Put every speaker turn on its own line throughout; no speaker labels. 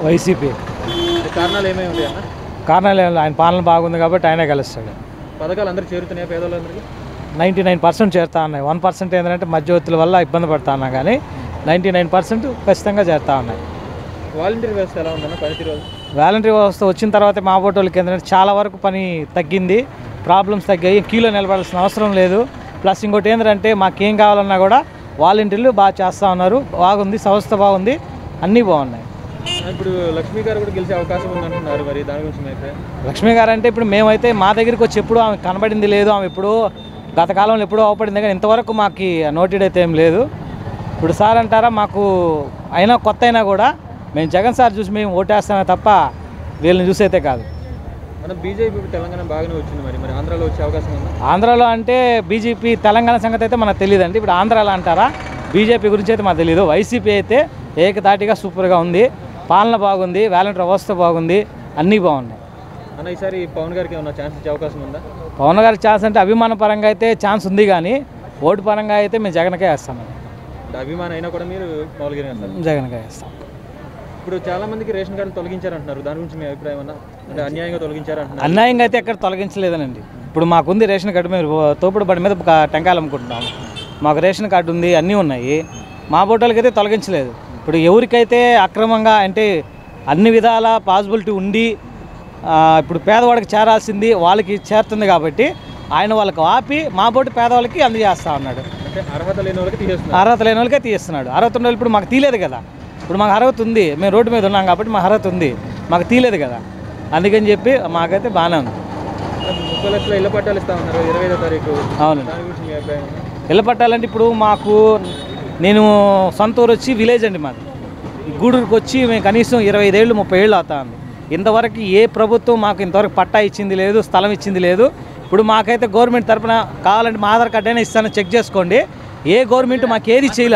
YCP
కారణాలు ఏమేమి ఉంటాయి అన్న
కారణాలు ఏం లేదు. ఆయన పాలన బాగుంది కాబట్టి ఆయనే గెలుస్తాడు
పథకాలు అందరూ చేరుతున్నాయి పేదవాళ్ళందరికీ
నైంటీ నైన్ పర్సెంట్ చేరుతా ఉన్నాయి వన్ పర్సెంట్ ఏంటంటే మధ్యవర్తుల వల్ల ఇబ్బంది పడతా ఉన్నా కానీ నైంటీ నైన్ పర్సెంట్ ఖచ్చితంగా చేరుతా ఉన్నాయి
వాలంటీర్ వ్యవస్థ ఎలా ఉందన్న పనితీరు వాళ్ళు?
వాలంటరీ వ్యవస్థ వచ్చిన తర్వాత మా ఓటోళ్ళకి ఏంటంటే చాలా వరకు పని తగ్గింది ప్రాబ్లమ్స్ తగ్గాయి క్యూలో నిలబడాల్సిన అవసరం లేదు ప్లస్ ఇంకోటి ఏంటంటే మాకేం కావాలన్నా కూడా వాలంటీర్లు బాగా చేస్తూ ఉన్నారు బాగుంది సంస్థ బాగుంది అన్నీ బాగున్నాయి
ఇప్పుడు లక్ష్మీ గారు కూడా గెలిచే అవకాశం ఉందంటున్నారు మరి దాని గురించి అయితే
లక్ష్మి గారు అంటే ఇప్పుడు మేమైతే మా దగ్గరికి వచ్చి ఎప్పుడు ఆమె కనబడింది లేదు ఆమె ఎప్పుడు గత కాలంలో ఎప్పుడూ అవపడింది కానీ ఇంతవరకు మాకు నోటెడ్ అయితే ఏం లేదు ఇప్పుడు సార్ అంటారా మాకు అయినా కొత్త అయినా కూడా మేము జగన్ సార్ చూసి మేము ఓటేస్తామే తప్ప వీళ్ళని చూసి అయితే కాదు
మన బీజేపీ ఇప్పుడు తెలంగాణ బాగానే వచ్చింది మరి మరి ఆంధ్రాలో వచ్చే అవకాశం ఉందా
ఆంధ్రాలో అంటే బీజేపీ తెలంగాణ సంగతి అయితే మనకు తెలియదండి ఇప్పుడు ఆంధ్రాలో అంటారా బీజేపీ గురించి అయితే మనకు తెలియదు వైసీపీ అయితే ఏకతాటిగా సూపర్గా ఉంది పాలన బాగుంది వాలంటీర్ వ్యవస్థ బాగుంది అన్నీ బాగున్నాయి
అన్న ఈసారి పవన్ గారికి ఏమన్నా ఛాన్స్ ఇచ్చే అవకాశం ఉందా
పవన్ గారి ఛాన్స్ అంటే అభిమాన పరంగా అయితే ఛాన్స్ ఉంది కానీ ఓటు పరంగా అయితే మేము జగన్కే వేస్తాం
అంటే అభిమానం అయినా కూడా మీరు పవన్ గారికి వేస్తారు
జగన్కే వేస్తాం
ఇప్పుడు చాలా మందికి రేషన్ కార్డు తొలగించారంటున్నారు దాని గురించి మీ అభిప్రాయం అన్న అంటే అన్యాయంగా తొలగించారంటున్నారు
అన్యాయంగా అయితే ఎక్కడ తొలగించలేదనండి ఇప్పుడు మాకుంది రేషన్ కార్డు మేము తోపుడు బండి మీద ఒక టెంకాయలు అమ్ముకుంటున్నాము మాకు రేషన్ కార్డు ఉంది అన్నీ ఉన్నాయి మా బోటోలకి అయితే తొలగించలేదు ఇప్పుడు ఎవరికైతే అక్రమంగా అంటే అన్ని విధాల పాసిబిలిటీ ఉండి ఆ, ఇప్పుడు పేదవాడికి చేరాల్సింది వాళ్ళకి చేరుతుంది కాబట్టి ఆయన వాళ్ళకి ఆపి మా బోటి పేదవాళ్ళకి అందజేస్తా ఉన్నాడు
అంటే అర్హత లేని వాళ్ళకి తీసేస్తున్నారు
అర్హత లేని వాళ్ళకే తీస్తున్నాడు అర్హత ఉన్న వాళ్ళు ఇప్పుడు మాకు తీయలేదు కదా ఇప్పుడు మాకు అర్హత ఉంది మేము రోడ్డు మీద ఉన్నాం కాబట్టి మాకు అర్హత ఉంది మాకు తీయలేదు కదా అందుకని చెప్పి మాకైతే బాగానే ఉంది
ముప్పై లక్షల ఇళ్ల పట్టాలు ఇస్తా ఉన్నారు ఇరవై ఐదో తారీఖు
అవునండి
దాని గురించి మీ అభిప్రాయం అన్న?
ఇళ్ళ పట్టాలంటే ఇప్పుడు మాకు నేను సొంత ఊరు వచ్చి విలేజ్ అండి మాది ఈ గూడూరుకి వచ్చి మేము కనీసం ఇరవై ఐదేళ్ళు ముప్పై ఏళ్ళు అవుతా ఉంది ఇంతవరకు ఏ ప్రభుత్వం మాకు ఇంతవరకు పట్టా ఇచ్చింది లేదు స్థలం ఇచ్చింది లేదు ఇప్పుడు మాకైతే గవర్నమెంట్ తరపున కావాలంటే మా ఆధార్ కార్డు అయినా ఇస్తాను చెక్ చేసుకోండి ఏ గవర్నమెంట్ మాకు ఏది చేయలే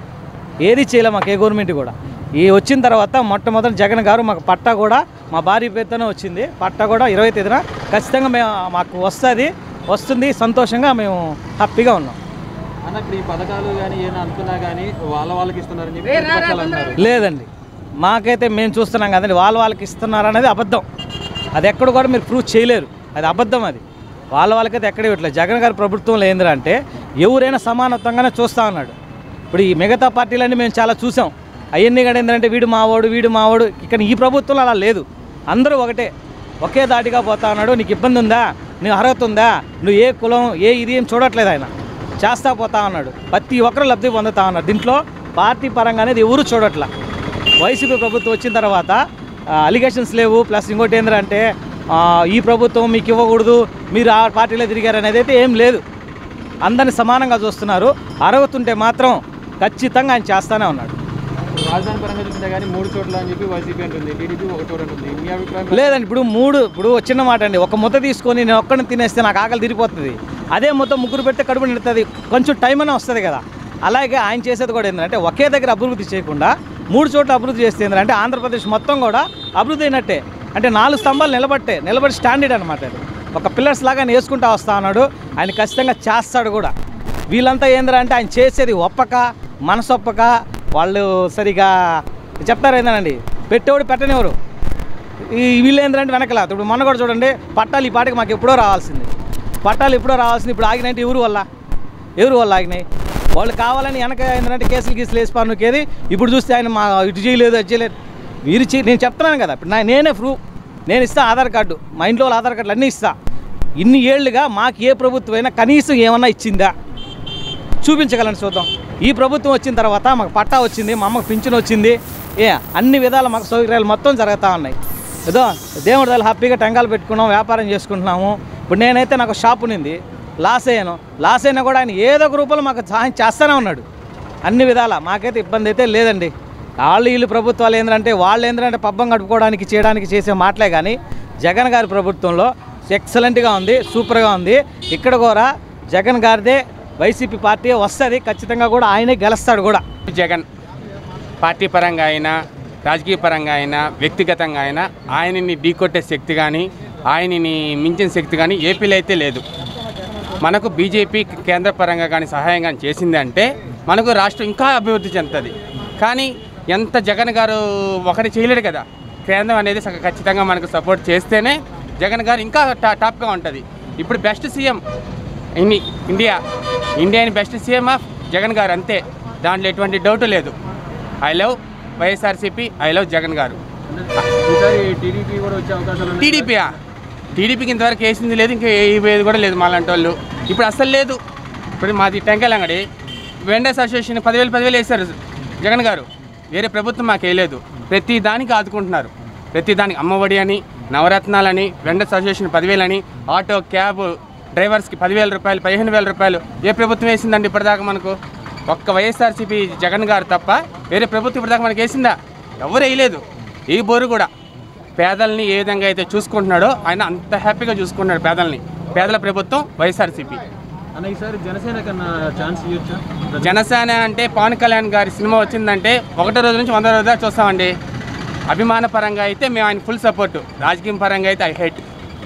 ఏది చేయలే మాకు ఏ గవర్నమెంట్ కూడా ఈ వచ్చిన తర్వాత మొట్టమొదటి జగన్ గారు మాకు పట్టా కూడా మా భార్య పేరుతోనే వచ్చింది పట్టా కూడా ఇరవై తేదీన ఖచ్చితంగా మేము మాకు వస్తుంది వస్తుంది సంతోషంగా మేము హ్యాపీగా ఉన్నాం
అన్న ఇప్పుడు ఈ పథకాలు కానీ ఏమైనా అనుకున్నా కానీ వాళ్ళ వాళ్ళకి ఇస్తున్నారని చెప్పి ప్రతిపక్షాలు అంటున్నారు
లేదండి మాకైతే మేము చూస్తున్నాం కదండి వాళ్ళ వాళ్ళకి ఇస్తున్నారు అనేది అబద్ధం అది ఎక్కడ కూడా మీరు ప్రూవ్ చేయలేరు అది అబద్ధం అది వాళ్ళ వాళ్ళకైతే ఎక్కడ ఇవ్వట్లేదు జగన్ గారి ప్రభుత్వంలో ఏందిరా అంటే ఎవరైనా సమానత్వంగానే చూస్తూ ఉన్నాడు ఇప్పుడు ఈ మిగతా పార్టీలన్నీ మేము చాలా చూసాం అవన్నీ కూడా ఏంటంటే వీడు మావాడు వీడు మావాడు ఇక్కడ ఈ ప్రభుత్వంలో అలా లేదు అందరూ ఒకటే ఒకే దాటిగా పోతా ఉన్నాడు నీకు ఇబ్బంది ఉందా నీకు అర్హత ఉందా నువ్వు ఏ కులం ఏ ఇది ఏం చూడట్లేదు ఆయన చేస్తా పోతా ఉన్నాడు ప్రతి ఒక్కరు లబ్ధి పొందుతా ఉన్నారు దీంట్లో పార్టీ పరంగా అనేది ఎవరు చూడట్లా వైసీపీ ప్రభుత్వం వచ్చిన తర్వాత అలిగేషన్స్ లేవు ప్లస్ ఇంకోటి ఏంటంటే ఆ, ఈ ప్రభుత్వం మీకు ఇవ్వకూడదు మీరు ఆ పార్టీలో తిరిగారు అనేది అయితే ఏం లేదు అందరిని సమానంగా చూస్తున్నారు అర్హత ఉంటే మాత్రం ఖచ్చితంగా ఆయన చేస్తానే ఉన్నాడు
రాజధాని పరంగా చూసినా కానీ మూడు చోట్ల అని చెప్పి వైసీపీ అంటుంది టీడీపీ ఒక చోట అంటుంది మీ అభిప్రాయం
లేదండి ఇప్పుడు మూడు ఇప్పుడు చిన్న మాట అండి ఒక ముద్ద తీసుకొని నేను ఒక్కడిని తినేస్తే నాకు ఆకలి తిరిగిపోతుంది అదే ముద్ద ముగ్గురు పెడితే కడుపు నిడుతుంది కొంచెం టైం అయినా వస్తుంది కదా అలాగే ఆయన చేసేది కూడా ఏంటంటే ఒకే దగ్గర అభివృద్ధి చేయకుండా మూడు చోట్ల అభివృద్ధి చేస్తే ఏంటంటే ఆంధ్రప్రదేశ్ మొత్తం కూడా అభివృద్ధి అయినట్టే అంటే నాలుగు స్తంభాలు నిలబట్టే నిలబడి స్టాండర్డ్ అనమాట అది ఒక పిల్లర్స్ లాగా ఆయన వేసుకుంటా వస్తా ఉన్నాడు ఆయన ఖచ్చితంగా చేస్తాడు కూడా వీళ్ళంతా ఏంద్రా అంటే ఆయన చేసేది ఒప్పక మనసొప్పక వాళ్ళు సరిగా చెప్తారు ఏంటండి పెట్టేవాడు పెట్టనివ్వరు ఈ వీళ్ళు ఏంటంటే వెనకలా ఇప్పుడు మొన్న కూడా చూడండి పట్టాలు ఈ పాటికి మాకు ఎప్పుడో రావాల్సింది పట్టాలు ఎప్పుడో రావాల్సింది ఇప్పుడు ఆగినాయంటే ఎవరు వల్ల ఎవరు వల్ల ఆగినాయి వాళ్ళు కావాలని వెనక ఏంటంటే కేసులు గీసులు వేసి పన్నుకేది ఇప్పుడు చూస్తే ఆయన మా ఇటు చేయలేదు అది చేయలేదు మీరు చే నేను చెప్తున్నాను కదా ఇప్పుడు నా నేనే ప్రూఫ్ నేను ఇస్తా ఆధార్ కార్డు మా ఇంట్లో వాళ్ళ ఆధార్ కార్డులు అన్నీ ఇస్తా ఇన్ని ఏళ్ళుగా మాకు ఏ ప్రభుత్వం అయినా కనీసం ఏమన్నా ఇచ్చిందా చూపించగలను చూద్దాం ఈ ప్రభుత్వం వచ్చిన తర్వాత మాకు పట్టా వచ్చింది మా అమ్మకు పింఛన్ వచ్చింది ఏ అన్ని విధాల మాకు సౌకర్యాలు మొత్తం జరుగుతూ ఉన్నాయి ఏదో దేవుడి దగ్గర హ్యాపీగా టెంకాలు పెట్టుకున్నాం వ్యాపారం చేసుకుంటున్నాము ఇప్పుడు నేనైతే నాకు షాప్ ఉన్నింది లాస్ అయ్యాను లాస్ అయినా కూడా ఆయన ఏదో ఒక రూపంలో మాకు సహాయం చేస్తూనే ఉన్నాడు అన్ని విధాల మాకైతే ఇబ్బంది అయితే లేదండి వాళ్ళు వీళ్ళు ప్రభుత్వాలు ఏంటంటే వాళ్ళు ఏంటంటే పబ్బం గడుపుకోవడానికి చేయడానికి చేసే మాటలే కానీ జగన్ గారి ప్రభుత్వంలో ఎక్సలెంట్గా ఉంది సూపర్గా ఉంది ఇక్కడ కూడా జగన్ గారిదే వైసీపీ పార్టీ వస్తుంది ఖచ్చితంగా కూడా ఆయనే గెలుస్తాడు కూడా
జగన్ పార్టీ పరంగా అయినా రాజకీయ పరంగా అయినా వ్యక్తిగతంగా అయినా ఆయనని ఢీకొట్టే శక్తి కానీ ఆయనని మించిన శక్తి కానీ ఏపీలో అయితే లేదు మనకు బీజేపీ కేంద్ర పరంగా కానీ సహాయం కానీ చేసింది అంటే మనకు రాష్ట్రం ఇంకా అభివృద్ధి చెందుతుంది కానీ ఎంత జగన్ గారు ఒకటి చేయలేడు కదా కేంద్రం అనేది సగ- ఖచ్చితంగా మనకు సపోర్ట్ చేస్తేనే జగన్ గారు ఇంకా టా టాప్గా ఉంటుంది ఇప్పుడు బెస్ట్ సీఎం ఇన్ని ఇండియా ఇండియాని best CM of Jagan garu అంతే దాంట్లో ఎటువంటి డౌట్ లేదు I love YSRCP I love Jagan garu
ఈసారి టీడీపీ కూడా వచ్చే అవకాశాలు ఉన్నాయి
టీడీపీయా టీడీపీకి ఇంతవరకు వేసింది లేదు ఇంకా వేది కూడా లేదు మాలాంటి వాళ్ళు ఇప్పుడు అస్సలు లేదు ఇప్పుడు మాది టెంకాయల అంగడి వెండర్స్ అసోసియేషన్ పదివేలు పదివేలు వేశారు జగన్ గారు వేరే ప్రభుత్వం మాకు వేయలేదు ప్రతి దానికి ఆదుకుంటున్నారు ప్రతి దానికి అమ్మఒడి అని నవరత్నాలని వెండర్స్ అసోసియేషన్ పదివేలని ఆటో క్యాబ్ డ్రైవర్స్కి పదివేల రూపాయలు పదిహేను వేల రూపాయలు ఏ ప్రభుత్వం వేసిందండి ఇప్పటిదాకా మనకు ఒక్క వైఎస్ఆర్సీపీ జగన్ గారు తప్ప వేరే ప్రభుత్వం ఇప్పటిదాకా మనకి వేసిందా ఎవరు వేయలేదు ఈ బోరు కూడా పేదల్ని ఏ విధంగా అయితే చూసుకుంటున్నాడో ఆయన అంత హ్యాపీగా చూసుకుంటున్నాడు పేదల్ని పేదల ప్రభుత్వం వైఎస్ఆర్సీపీ
అన్న ఈసారి జనసేన కన్నా ఛాన్స్ ఇవ్వచ్చా
జనసేన అంటే పవన్ కళ్యాణ్ గారి సినిమా వచ్చిందంటే ఒకటో రోజు నుంచి వంద రోజు దాకా చూస్తామండి అభిమాన పరంగా అయితే మేము ఆయన ఫుల్ సపోర్ట్ రాజకీయ పరంగా అయితే ఐ హెట్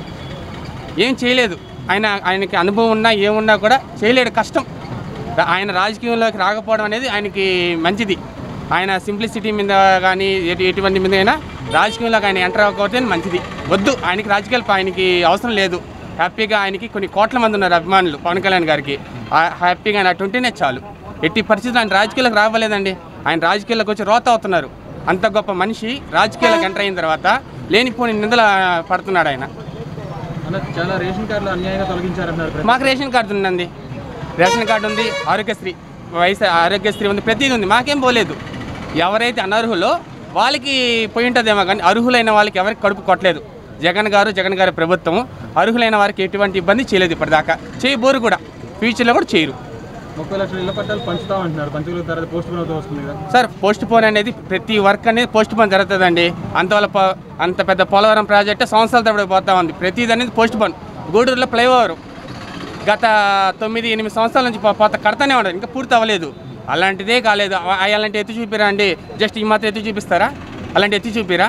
ఏం చేయలేదు ఆయన ఆయనకి అనుభవం ఉన్నా ఏమున్నా కూడా చేయలేడు కష్టం రా- ఆయన రాజకీయంలోకి రాకపోవడం అనేది ఆయనకి మంచిది ఆయన సింప్లిసిటీ మీద కానీ ఎటు ఎటువంటి మీద అయినా రాజకీయంలోకి ఆయన ఎంటర్ అవ్వకపోతే మంచిది వద్దు ఆయనకి రాజకీయాలు ఆయనకి అవసరం లేదు హ్యాపీగా ఆయనకి కొన్ని కోట్ల మంది ఉన్నారు అభిమానులు పవన్ కళ్యాణ్ గారికి ఆ- హ్యాపీగా ఆయన అటు ఉంటేనే చాలు ఎట్టి పరిస్థితులు ఆయన రాజకీయాలకు రావలేదండి ఆయన రాజకీయాలకు వచ్చి రోత అవుతున్నారు అంత గొప్ప మనిషి రాజకీయాలకు ఎంటర్ అయిన తర్వాత లేనిపోని నిందల పడుతున్నాడు ఆయన
అన్న చాలా రేషన్ కార్డులు అన్యాయంగా తొలగించారంటున్నారు ప్రతి-
మాకు రేషన్ కార్డు ఉందండి రేషన్ కార్డు ఉంది ఆరోగ్యశ్రీ వయసు ఆరోగ్యశ్రీ ఉంది ప్రతిదీ ఉంది మాకేం పోలేదు ఎవరైతే అనర్హులో వాళ్ళకి పోయి ఉంటుందేమో కానీ అర్హులైన వాళ్ళకి ఎవరికి కడుపు కొట్టలేదు జగన్ గారు జగన్ గారి ప్రభుత్వం అర్హులైన వారికి ఎటువంటి ఇబ్బంది చేయలేదు ఇప్పటిదాకా చేయబోరు కూడా ఫ్యూచర్లో కూడా చేయరు
ముప్పై లక్షల ఇళ్ల పట్టాలు పంచుతామంటున్నారు పంచుకున్న తర్వాత పోస్ట్ పోన్ అవుతూ వస్తుంది కదా
సార్ పోస్ట్ పోన్ అనేది ప్రతి వర్క్ అనేది పోస్ట్ పోన్ జరుగుతుందండి అంత వాళ్ళ ప- అంత పెద్ద పోలవరం ప్రాజెక్ట్ సంవత్సరాల తరబడి పోతా ఉంది ప్రతిది అనేది పోస్ట్ పోన్ గూడూరులో ఫ్లైఓవర్ గత తొమ్మిది ఎనిమిది సంవత్సరాల నుంచి పో- పోత కడతానే ఉండదు ఇంకా పూర్తి అవ్వలేదు అలాంటిదే కాలేదు అ- అలాంటి ఎత్తి చూపిరా అండి జస్ట్ ఈ మాత్రం ఎత్తి చూపిస్తారా అలాంటి ఎత్తి చూపిరా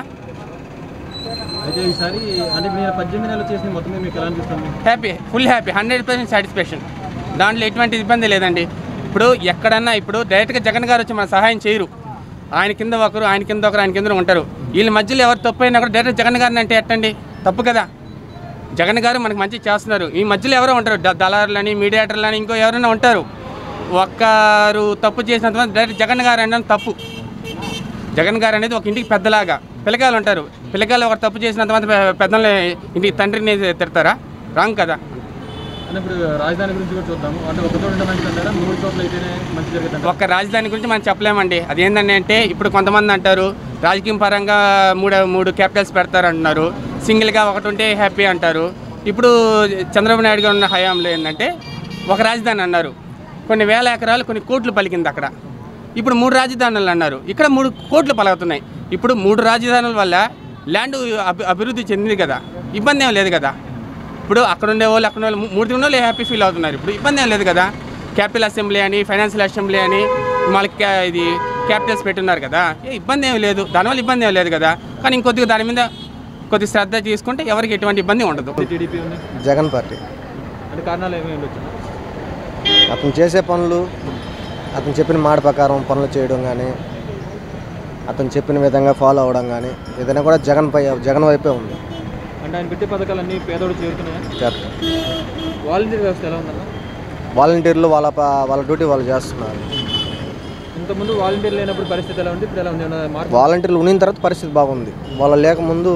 అయితే ఈసారి అంటే మీరు పద్దెనిమిది నెలలు చేసిన మొత్తం మీద మీకు ఎలా అనిపిస్తుంది
happy full happy hundred percent satisfaction దాంట్లో ఎటువంటి ఇబ్బంది లేదండి ఇప్పుడు ఎక్కడన్నా ఇప్పుడు డైరెక్ట్గా జగన్ గారు వచ్చి మన సహాయం చేయరు ఆయన కింద ఒకరు ఆయన కింద ఒకరు ఆయన కింద ఉంటారు వీళ్ళ మధ్యలో ఎవరు తప్పు అయినా కూడా డైరెక్ట్ జగన్ గారిని అంటే ఎట్టండి తప్పు కదా జగన్ గారు మనకు మంచి చేస్తున్నారు ఈ మధ్యలో ఎవరో ఉంటారు ద- దళారులని మీడియేటర్లని ఇంకో ఎవరైనా ఉంటారు ఒక్కరు తప్పు చేసినంత మాత్రం డైరెక్ట్ జగన్ గారు అనడం తప్పు జగన్ గారు అనేది ఒక ఇంటికి పెద్దలాగా పిల్లకాయలు ఉంటారు పిల్లకాయలు ఒకరు తప్పు చేసినంత మాత్రం పె- పెద్దలు ఇంటికి తండ్రిని తిడతారా రాంగ్ కదా
అంటే ఇప్పుడు రాజధాని గురించి కూడా చూద్దాము అంటే ఒక చోట ఉంటే మంచిది అంటారా మూడు చోట్ల అయితేనే మంచి జరుగుతుంది
ఒక్క రాజధాని గురించి మనం చెప్పలేమండి అది ఏంటంటే అంటే ఇప్పుడు కొంతమంది అంటారు రాజకీయ పరంగా మూడు మూడు క్యాపిటల్స్ పెడతారు అంటున్నారు సింగిల్గా ఒకటి ఉంటే హ్యాపీ అంటారు ఇప్పుడు చంద్రబాబు నాయుడు గారు ఉన్న హయాంలో ఏంటంటే ఒక రాజధాని అన్నారు కొన్ని వేల ఎకరాలు కొన్ని కోట్లు పలికింది అక్కడ ఇప్పుడు మూడు రాజధానులు అన్నారు ఇక్కడ మూడు కోట్లు పలుకుతున్నాయి ఇప్పుడు మూడు రాజధానుల వల్ల ల్యాండ్ అభి అభివృద్ధి చెందింది కదా ఇబ్బంది ఏం లేదు కదా ఇప్పుడు అక్కడ ఉండే వాళ్ళు అక్కడ ఉండే వాళ్ళు మూడు ఉన్న వాళ్ళు హ్యాపీ ఫీల్ అవుతున్నారు ఇప్పుడు ఇబ్బంది ఏం లేదు కదా క్యాపిటల్ అసెంబ్లీ అని ఫైనాన్షియల్ అసెంబ్లీ అని మళ్ళీ క్యా- ఇది క్యాపిటల్స్ పెట్టున్నారు కదా ఏ ఇబ్బంది ఏం లేదు దానివల్ల ఇబ్బంది ఏం లేదు కదా కానీ ఇంకొద్దిగా దాని మీద కొద్ది శ్రద్ధ తీసుకుంటే ఎవరికి ఎటువంటి ఇబ్బంది ఉండదు
టీడీపీ ఉంది
జగన్ పార్టీ
అంటే కారణాలు ఏమేమి ఉండొచ్చు
అతను చేసే పనులు అతను చెప్పిన మాట ప్రకారం పనులు చేయడం కానీ అతను చెప్పిన విధంగా ఫాలో అవ్వడం కానీ ఏదైనా కూడా జగన్ పై జగన్ వైపే ఉంది
అంటే ఆయన పెట్టే పథకాలన్నీ పేదోడు చేరుతున్నాయా
చేత-
వాలంటీర్ వ్యవస్థ ఎలా ఉందన్న
వాలంటీర్లు వాళ్ళ ప- వాళ్ళ డ్యూటీ వాళ్ళు చేస్తున్నారు
ఇంతకుముందు వాలంటీర్ లేనప్పుడు పరిస్థితి ఎలా ఉంది ఇప్పుడు ఎలా ఉంది ఏమన్నా మార్పు
వాలంటీర్లు ఉన్న తర్వాత పరిస్థితి బాగుంది వాళ్ళు లేకముందు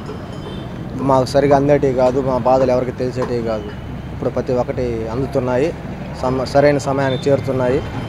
మాకు సరిగా అందేటివి కాదు మా బాధలు ఎవరికి తెలిసేటివి కాదు ఇప్పుడు ప్రతి ఒక్కటి అందుతున్నాయి సమ సరైన సమయానికి చేరుతున్నాయి